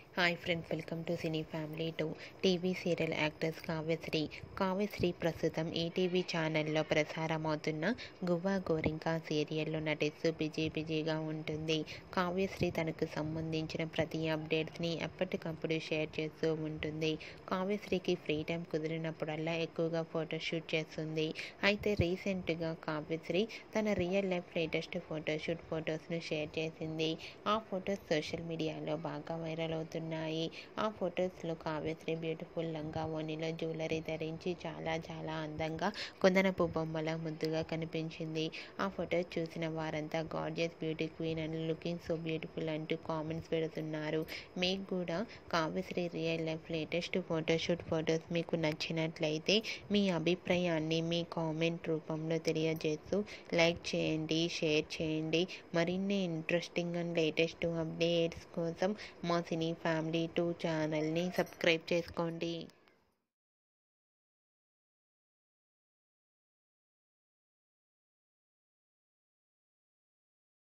hi friends welcome to cine family two TV serial actors Kavyasri Kavyasri ప్రస్తుతం ETV ఛానల్లో ప్రసారమవుతున్న గువ్వా గోరింకా సీరియల్లో నటిస్తూ బిజీ బిజీగా ఉంటుంది కావ్యశ్రీ తనకు సంబంధించిన ప్రతి అప్డేట్స్ని ఎప్పటికప్పుడు షేర్ చేస్తూ ఉంటుంది కావ్యశ్రీకి ఫ్రీ టైం కుదిరినప్పుడల్లా ఎక్కువగా ఫోటోషూట్ చేస్తుంది అయితే రీసెంట్గా కావ్యశ్రీ తన రియల్ లైఫ్ లేటెస్ట్ ఫోటోషూట్ ఫొటోస్ను షేర్ చేసింది ఆ ఫొటోస్ సోషల్ మీడియాలో బాగా వైరల్ అవుతున్నాయి ఆ ఫొటోస్లో కావ్యశ్రీ బ్యూటిఫుల్ లంగా ఓణిలో జ్యువెలరీ ధరించి చాలా చాలా అందంగా కొందనపు బొమ్మల ముద్దుగా కనిపించింది ఆ ఫొటోస్ చూసిన వారంతా gorgeous beauty queen and looking so beautiful అంటూ కామెంట్స్ పెడుతున్నారు మీకు కూడా Kavyasri real life latest photoshoot photos మీకు నచ్చినట్లయితే మీ అభిప్రాయాన్ని మీ కామెంట్ రూపంలో తెలియజేస్తూ లైక్ చేయండి షేర్ చేయండి మరిన్ని ఇంట్రెస్టింగ్ అండ్ లేటెస్ట్ అప్డేట్స్ కోసం మా సినీ ఫ్యామిలీ టూ ఛానల్ని సబ్స్క్రైబ్ చేసుకోండి